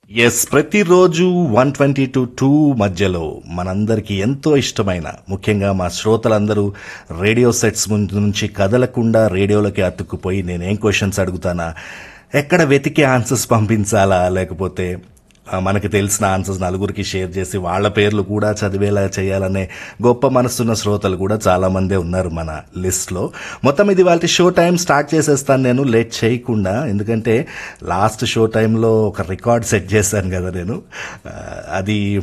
yes ప్రతిరోజు one twenty to two మధ్యలో మనందరికీ ఎంతో ఇష్టమైన ముఖ్యంగా మా శ్రోతలందరూ రేడియో సెట్స్ ముందు నుంచి కదలకుండా రేడియోలకి అతుక్కుపోయి నేనేం క్వశ్చన్స్ అడుగుతానా ఎక్కడ వెతికి ఆన్సర్స్ పంపించాలా లేకపోతే ఆ, మనకి తెలిసిన ఆన్సర్స్ నలుగురికి షేర్ చేసి వాళ్ళ పేర్లు కూడా చదివేలా చేయాలనే గొప్ప మనసున్న శ్రోతలు కూడా చాలా మందే ఉన్నారు మన లిస్ట్లో మొత్తం ఇది వాళ్ళ షో టైం స్టార్ట్ చేసేస్తాను నేను లేట్ చేయకుండా ఎందుకంటే లాస్ట్ షో టైంలో ఒక రికార్డ్ సెట్ చేశాను కదా నేను ఆ, అది